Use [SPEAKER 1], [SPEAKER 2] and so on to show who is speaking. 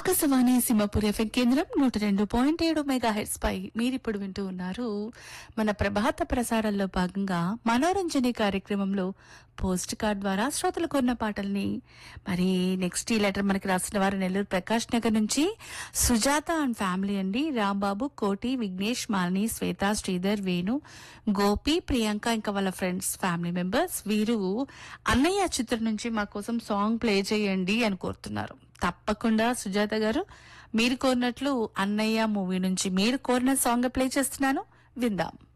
[SPEAKER 1] Akashvani Simhapur FM కేంద్రం నూట రెండు పాయింట్ ఏడు మెగా హెడ్స్ పై మీరిప్పుడు వింటూ ఉన్నారు మన ప్రభాత ప్రసారాల్లో భాగంగా మనోరంజని కార్యక్రమంలో పోస్ట్ కార్డ్ ద్వారా శ్రోతలు కొన్న పాటల్ని మరి నెక్స్ట్ ఈ లెటర్ మనకి రాసిన వారు నెల్లూరు ప్రకాష్ నగర్ నుంచి సుజాత అండ్ ఫ్యామిలీ అండి రాంబాబు కోటి విఘ్నేష్ మాలిని శ్వేత శ్రీధర్ వేణు గోపి ప్రియాంక ఇంకా వాళ్ళ ఫ్రెండ్స్ ఫ్యామిలీ మెంబర్స్ వీరు అన్నయ్య చిత్రం నుంచి మా కోసం సాంగ్ ప్లే చేయండి అని కోరుతున్నారు తప్పకుండా సుజాత గారు మీరు కోరినట్లు అన్నయ్య మూవీ నుంచి మీరు కోరిన సాంగ్ ప్లే చేస్తున్నాను విందాం